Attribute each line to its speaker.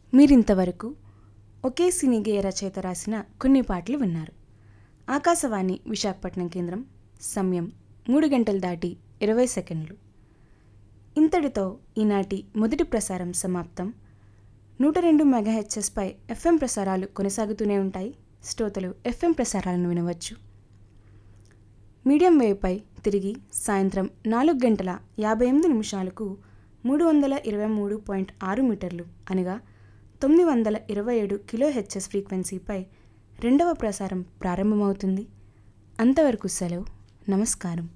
Speaker 1: మీరింతవరకు ఒకే సినీ గేయ రచయిత రాసిన కొన్ని పాటలు విన్నారు ఆకాశవాణి విశాఖపట్నం కేంద్రం సమయం మూడు గంటలు దాటి ఇరవై సెకండ్లు ఇంతటితో ఈనాటి మొదటి ప్రసారం సమాప్తం నూట రెండు మెగాహెచ్ఎస్పై ఎఫ్ఎం ప్రసారాలు కొనసాగుతూనే ఉంటాయి శ్రోతలు ఎఫ్ఎం ప్రసారాలను వినవచ్చు మీడియం వేవ్పై తిరిగి సాయంత్రం నాలుగు గంటల యాభై ఎనిమిది నిమిషాలకు మూడు వందల ఇరవై మూడు పాయింట్ ఆరు మీటర్లు అనగా తొమ్మిది వందల ఇరవై ఏడు కిలో హెచ్ఎస్ ఫ్రీక్వెన్సీపై రెండవ ప్రసారం ప్రారంభమవుతుంది అంతవరకు సెలవు నమస్కారం